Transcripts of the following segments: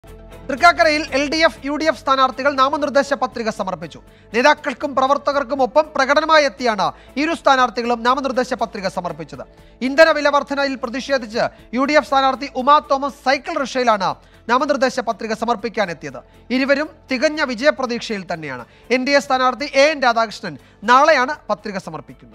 തൃക്കാക്കരയിൽ L D F U D F സ്ഥാനാർത്ഥികൾ നാമനിർദ്ദേശ പത്രിക സമർപ്പിച്ചു നേതാക്കൾക്കും പ്രവർത്തകർക്കും ഒപ്പം പ്രകടനമായി എത്തിയാണ് ഇരു സ്ഥാനാർത്ഥികളും നാമനിർദ്ദേശ പത്രിക സമർപ്പിച്ചത് ഇന്ധന വില വർധനയിൽ പ്രതിഷേധിച്ച് യു ഡി എഫ് സ്ഥാനാർത്ഥി ഉമാ തോമസ് സൈക്കിൾ റിക്ഷയിലാണ് നാമനിർദ്ദേശ പത്രിക സമർപ്പിക്കാനെത്തിയത് ഇരുവരും തികഞ്ഞ വിജയപ്രതീക്ഷയിൽ തന്നെയാണ് എൻ ഡി എ സ്ഥാനാർത്ഥി എ എൻ രാധാകൃഷ്ണൻ നാളെയാണ് പത്രിക സമർപ്പിക്കുന്നത്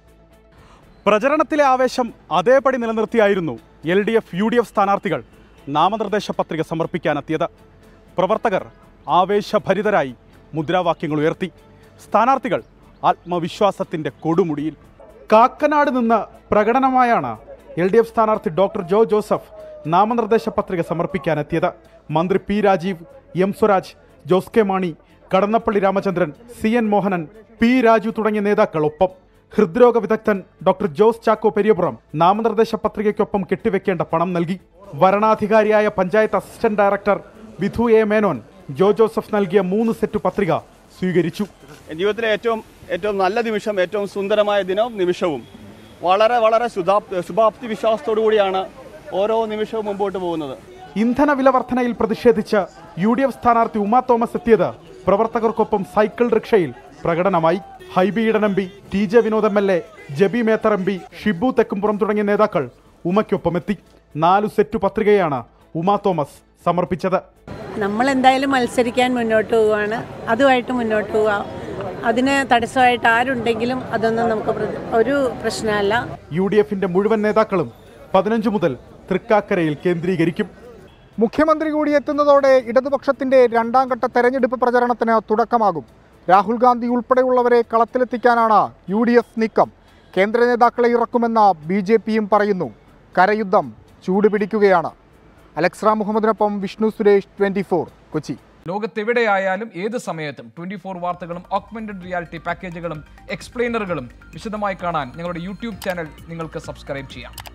പ്രചരണത്തിലെ ആവേശം അതേപടി നിലനിർത്തിയായിരുന്നു L D F U D F സ്ഥാനാർത്ഥികൾ നാമനിർദ്ദേശ പത്രിക സമർപ്പിക്കാനെത്തിയത് പ്രവർത്തകർ ആവേശഭരിതരായി മുദ്രാവാക്യങ്ങൾ ഉയർത്തി സ്ഥാനാർത്ഥികൾ ആത്മവിശ്വാസത്തിന്റെ കൊടുമുടിയിൽ കാക്കനാട് നിന്ന് പ്രകടനമായാണ് എൽ ഡി എഫ് സ്ഥാനാർത്ഥി ഡോക്ടർ ജോ ജോസഫ് നാമനിർദ്ദേശ പത്രിക സമർപ്പിക്കാനെത്തിയത് മന്ത്രി P Rajeev M Swaraj Jose K Mani Kadannappally Ramachandran C N Mohanan P Raju തുടങ്ങിയ നേതാക്കൾ ഒപ്പം ഹൃദ്രോഗ വിദഗ്ധൻ ഡോക്ടർ ജോസ് ചാക്കോ പെരിയപുറം നാമനിർദ്ദേശ പത്രികയ്ക്കൊപ്പം കെട്ടിവെക്കേണ്ട പണം നൽകി വരണാധികാരിയായ panchayat assistant director Vidhu A Menon Jo Joseph നൽകിയ മൂന്ന് സെറ്റ് പത്രിക സ്വീകരിച്ചു ജീവിതത്തിലെ ഏറ്റവും ഏറ്റവും നല്ല നിമിഷം ഏറ്റവും സുന്ദരമായ ദിനവും നിമിഷവും വളരെ വളരെ ശുഭാപ്തി ശുഭാപ്തി വിശ്വാസത്തോടു കൂടിയാണ് ഓരോ നിമിഷവും മുമ്പോട്ട് പോകുന്നത് ഇന്ധന വില വർധനയിൽ പ്രതിഷേധിച്ച് യു ഡി എഫ് സ്ഥാനാർത്ഥി ഉമാ തോമസ് എത്തിയത് പ്രവർത്തകർക്കൊപ്പം സൈക്കിൾ റിക്ഷയിൽ പ്രകടനമായി Hibi Eden M P T J Vinod M L A Jebi Mather M P Shibu Thekkumpuram തുടങ്ങിയ നേതാക്കൾ ഉമയ്ക്കൊപ്പം എത്തി നാലു സെറ്റ് പത്രികയാണ് ഉമാ തോമസ് സമർപ്പിച്ചത് നമ്മൾ എന്തായാലും മത്സരിക്കാൻ മുന്നോട്ട് പോവുകയാണ് അതുമായിട്ട് മുന്നോട്ട് പോവാം അതിന് തടസ്സമായിട്ട് ആരുണ്ടെങ്കിലും അതൊന്നും നമുക്ക് പ്ര- ഒരു പ്രശ്നമല്ല യു ഡി എഫിന്റെ മുഴുവൻ നേതാക്കളും പതിനഞ്ച് മുതൽ തൃക്കാക്കരയിൽ കേന്ദ്രീകരിക്കും മുഖ്യമന്ത്രി കൂടി എത്തുന്നതോടെ ഇടതുപക്ഷത്തിന്റെ രണ്ടാം ഘട്ട തെരഞ്ഞെടുപ്പ് പ്രചരണത്തിന് തുടക്കമാകും രാഹുൽ ഗാന്ധി ഉൾപ്പെടെയുള്ളവരെ കളത്തിലെത്തിക്കാനാണ് യു ഡി എഫ് നീക്കം കേന്ദ്ര നേതാക്കളെ ഇറക്കുമെന്ന് ബി ജെ പിയും പറയുന്നു കരയുദ്ധം ചൂടുപിടിക്കുകയാണ് അലക്സ്ര മുഹമ്മദിനൊപ്പം വിഷ്ണു സുരേഷ് ട്വന്റി കൊച്ചി ലോകത്തെവിടെയായാലും ഏത് സമയത്തും ട്വന്റി ഫോർ വാർത്തകളും ഓഗ്മെന്റഡ് റിയാലിറ്റി പാക്കേജുകളും എക്സ്പ്ലെയിനറുകളും വിശദമായി കാണാൻ ഞങ്ങളുടെ യൂട്യൂബ് ചാനൽ നിങ്ങൾക്ക് സബ്സ്ക്രൈബ് ചെയ്യാം